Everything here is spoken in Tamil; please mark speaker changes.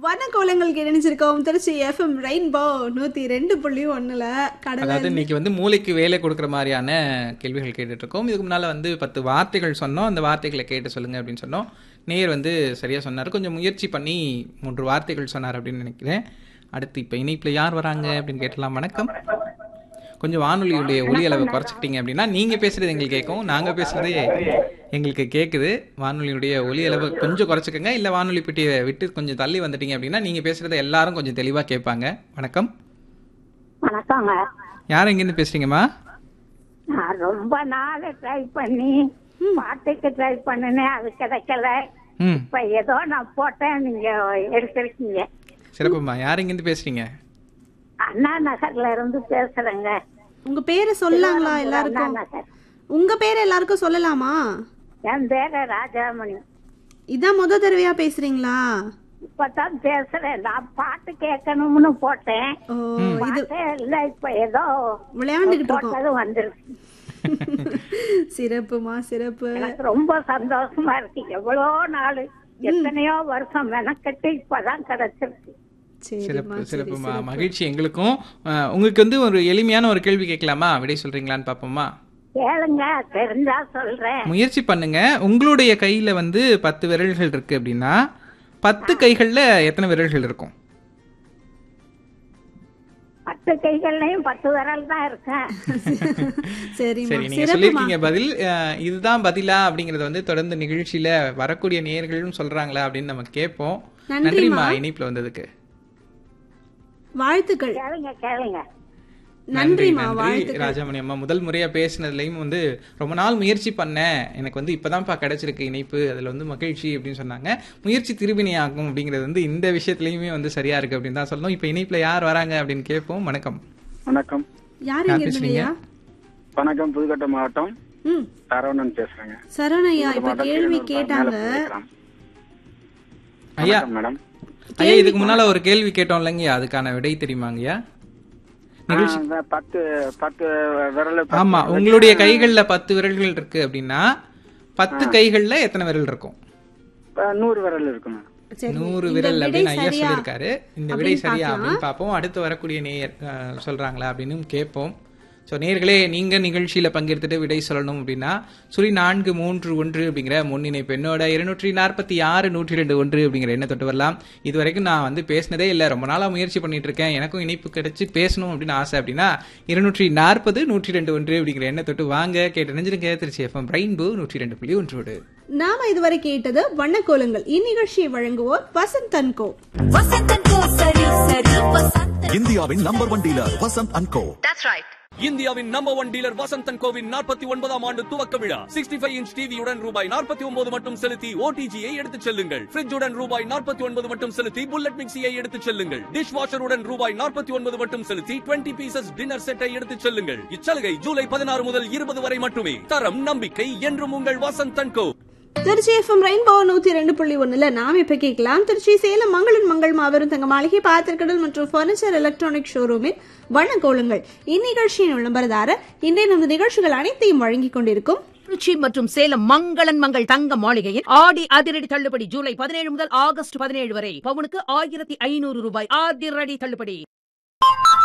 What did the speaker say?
Speaker 1: வண்ணக்கோலங்களுக்கு இணைஞ்சிருக்கோம் திருச்சி எஃப்எம் ரெயின்போ நூத்தி ரெண்டு புள்ளி ஒண்ணுல கடலை
Speaker 2: அதாவது இன்னைக்கு வந்து மூளைக்கு வேலை கொடுக்குற மாதிரியான கேள்விகள் கேட்டுட்டு இருக்கோம் இதுக்கு முன்னால வந்து பத்து வார்த்தைகள் சொன்னோம் அந்த வார்த்தைகளை கேட்டு சொல்லுங்க அப்படின்னு சொன்னோம் நேர் வந்து சரியா சொன்னார் கொஞ்சம் முயற்சி பண்ணி மூன்று வார்த்தைகள் சொன்னார் அப்படின்னு நினைக்கிறேன் அடுத்து இப்போ இணைப்புல யார் வராங்க அப்படின்னு கேட்டலாம் வணக்கம் கொஞ்சம் வானொலியுடைய ஒலி அளவை குறைச்சிக்கிட்டீங்க அப்படின்னா நீங்க பேசுறது எங்களுக்கு கேட்கும் நாங்க பேசுறதே எங்களுக்கு கேட்குது வானொலியுடைய ஒலி அளவை கொஞ்சம் குறைச்சிக்கங்க இல்ல வானொலி பெட்டியை விட்டு கொஞ்சம் தள்ளி வந்துட்டீங்க அப்படின்னா நீங்க பேசுறதை எல்லாரும் கொஞ்சம் தெளிவா கேட்பாங்க வணக்கம்
Speaker 3: வணக்கங்க
Speaker 2: யார் எங்கேருந்து பேசுறீங்கம்மா
Speaker 3: நான் ரொம்ப நாள் ட்ரை பண்ணி பாட்டுக்கு ட்ரை பண்ணினேன் அது கிடைக்கல
Speaker 2: ம்
Speaker 3: இப்ப ஏதோ நான் போட்டேன் நீங்க எடுத்திருக்கீங்க
Speaker 2: சிறப்புமா யார் எங்கேருந்து பேசுறீங்க
Speaker 3: அண்ணா நகர்ல இருந்து பேசுறேங்க
Speaker 1: உங்க பேரை சொல்லலாங்களா
Speaker 3: அண்ணா
Speaker 1: எல்லாருக்கும்
Speaker 3: நகர்
Speaker 1: உங்க பேரை எல்லாருக்கும் சொல்லலாமா
Speaker 3: என் பேரு ராஜாமணி
Speaker 1: இதான் முத தடவையா பேசுறீங்களா
Speaker 3: இப்பதான் பேசுறேன் நான் பாட்டு கேட்கணும்னு போட்டேன்
Speaker 1: ஓ இது
Speaker 3: பாட்டே இல்ல இப்ப ஏதோ
Speaker 1: விளையாண்டுகிட்டு இருக்கோம்
Speaker 3: போட்டது வந்துருக்கு
Speaker 1: சிறப்புமா சிறப்பு
Speaker 3: எனக்கு ரொம்ப சந்தோஷமா இருக்கு எவ்வளோ நாள் எத்தனையோ வருஷம் மெனக்கட்டு இப்பதான் கிடைச்சிருக்கு
Speaker 1: சரிம்மா
Speaker 2: சிறப்பு
Speaker 1: சரி
Speaker 2: சிறப்புமா மகிழ்ச்சி எங்களுக்கும் அஹ், உங்களுக்கு வந்து ஒரு எளிமையான ஒரு கேள்வி கேட்கலாமா விடை சொல்றீங்களான்னு பார்ப்போமா
Speaker 3: கேளுங்க தெரிஞ்சா சொல்றேன்
Speaker 2: முயற்சி பண்ணுங்க உங்களுடைய கையில வந்து பத்து விரல்கள் இருக்கு அப்படின்னா பத்து கைகள்ல எத்தனை விரல்கள் இருக்கும்
Speaker 3: பத்து கைகள்லயும் பத்து விரல் தான் இருக்கேன்
Speaker 1: சரிம்மா
Speaker 2: சரி நீங்க
Speaker 1: சிறப்புமா
Speaker 2: சொல்லியிருக்கீங்க பதில் அஹ், இதுதான் பதிலா அப்படிங்கறத வந்து தொடர்ந்து நிகழ்ச்சியில வரக்கூடிய நேர்களும் சொல்றாங்களா அப்படின்னு நம்ம கேட்போம்
Speaker 1: நன்றிம்மா.
Speaker 2: நன்றிமா இணைப்புல வந்ததுக்கு
Speaker 1: வாழ்த்துக்கள்
Speaker 3: கேளுங்க கேளுங்க
Speaker 2: நன்றி
Speaker 1: நன்றிமா
Speaker 2: நன்றி
Speaker 1: வாழ்த்துக்கள்
Speaker 2: ராஜாமணி அம்மா முதல் முறையா பேசினதுலயும் வந்து ரொம்ப நாள் முயற்சி பண்ணேன் எனக்கு வந்து இப்பதான்ப்பா கிடைச்சிருக்கு இணைப்பு அதுல வந்து மகிழ்ச்சி அப்படின்னு சொன்னாங்க முயற்சி திருவினையாகும் அப்படிங்கிறது வந்து இந்த விஷயத்துலயுமே வந்து சரியா இருக்கு அப்படின்னு தான் சொல்லணும் இப்ப இணைப்புல யார் வராங்க அப்படின்னு கேட்போம் வணக்கம்
Speaker 4: வணக்கம்
Speaker 1: யார்
Speaker 2: யார்
Speaker 1: இங்க
Speaker 2: பேசுறீங்க?
Speaker 1: இருந்தீங்கய்யா
Speaker 4: வணக்கம் புதுக்கோட்டை மாவட்டம்
Speaker 1: ம்
Speaker 4: சரவணன் பேசுறேங்க
Speaker 1: சரவணையா இப்ப
Speaker 4: மாவட்டம்
Speaker 1: கேள்வி
Speaker 4: கீழனூர்
Speaker 1: கேட்டாங்க
Speaker 4: மேல போயிருக்கிறோம்.
Speaker 2: ஐயா
Speaker 4: வணக்கம் மேடம்
Speaker 2: ஐயா இதுக்கு முன்னால ஒரு கேள்வி கேட்டோம் இல்லைங்கய்யா அதுக்கான விடை தெரியுமாங்கய்யா
Speaker 4: ஆ, இந்த பத்து பத்து விரல் பத்து
Speaker 2: ஆமா
Speaker 4: விரல்
Speaker 2: உங்களுடைய கைகள்ல பத்து விரல்கள் இருக்கு அப்படின்னா பத்து கைகள்ல எத்தனை விரல் இருக்கும்
Speaker 4: ஆ, நூறு விரல் இருக்கு மேடம்
Speaker 1: சரி
Speaker 2: நூறு
Speaker 1: இந்த
Speaker 2: விரல்
Speaker 1: விடை
Speaker 2: அப்படின்னு ஐயா
Speaker 1: சரியா
Speaker 2: சொல்லியிருக்காரு இந்த விடை
Speaker 1: அப்படின்னு
Speaker 2: சரியா
Speaker 1: பார்க்கலாம்.
Speaker 2: அப்படின்னு பார்ப்போம் அடுத்து வரக்கூடிய நேயர் அஹ், சொல்றாங்களா அப்படின்னு கேட்போம் ஸோ நேர்களே நீங்க நிகழ்ச்சியில பங்கெடுத்துட்டு விடை சொல்லணும் அப்படின்னா சுழி நான்கு மூன்று ஒன்று அப்படிங்கிற முன்னிணைப்பு என்னோட இருநூற்றி நாற்பத்தி ஆறு நூற்றி ரெண்டு ஒன்று அப்படிங்கிற எண்ணை தொட்டு வரலாம் இது வரைக்கும் நான் வந்து பேசினதே இல்லை ரொம்ப நாளா முயற்சி பண்ணிட்டு இருக்கேன் எனக்கும் இணைப்பு கிடைச்சு பேசணும் அப்படின்னு ஆசை அப்படின்னா இருநூற்றி நாற்பது நூற்றி ரெண்டு ஒன்று அப்படிங்கிற எண்ணை தொட்டு வாங்க கேட்டு நினைஞ்சிருங்க திருச்சி எஃப்எம் ரெயின்போ நூற்றி ரெண்டு புள்ளி ஒன்றோடு
Speaker 1: நாம இதுவரை கேட்டது வண்ணக்கோலங்கள் இந்நிகழ்ச்சியை வழங்குவோர் வசந்த் தன்கோ
Speaker 5: வசந்தன் கோ சரி சரி வசந்தன்
Speaker 6: இந்தியாவின் number one dealer Vasanth and co
Speaker 7: இந்தியாவின் நம்பர் ஒன் டீலர் வசந்தன் கோவின் நாற்பத்தி ஒன்பதாம் ஆண்டு துவக்க விழா சிக்ஸ்டி ஃபைவ் இன்ச் டிவியுடன் ரூபாய் நாற்பத்தி ஒன்பது மட்டும் செலுத்தி ஓடிஜியை எடுத்துச் செல்லுங்கள் ஃபிரிட்ஜுடன் ரூபாய் நாற்பத்தி ஒன்பது மட்டும் செலுத்தி புல்லட் மிக்சியை எடுத்துச் செல்லுங்கள் டிஷ் வாஷருடன் ரூபாய் நாற்பத்தி ஒன்பது மட்டும் செலுத்தி டுவெண்ட்டி பீசஸ் டின்னர் செட்டை எடுத்துச் செல்லுங்கள் இச்சலுகை ஜூலை பதினாறு முதல் இருபது வரை மட்டுமே தரம் நம்பிக்கை என்றும் உங்கள் Vasanthan co
Speaker 1: Trichy FM rainbow நூத்தி ரெண்டு புள்ளி ஒண்ணுல நாம இப்ப கேட்கலாம் திருச்சி சேலம் மங்களன் மங்கள் மாபெரும் தங்க மாளிகை பாத்திரக்கடல் மற்றும் பர்னிச்சர் எலக்ட்ரானிக் ஷோரூமின் வண்ணக்கோலங்கள் இந்நிகழ்ச்சியின் விளம்பரதாரர் இன்றைய நமது நிகழ்ச்சிகள் அனைத்தையும் வழங்கிக் கொண்டிருக்கும்
Speaker 8: திருச்சி மற்றும் சேலம் மங்களன் மங்கள் தங்க மாளிகையில் ஆடி அதிரடி தள்ளுபடி ஜூலை பதினேழு முதல் ஆகஸ்ட் பதினேழு வரை பவுனுக்கு ஆயிரத்தி ஐநூறு ரூபாய் அதிரடி தள்ளுபடி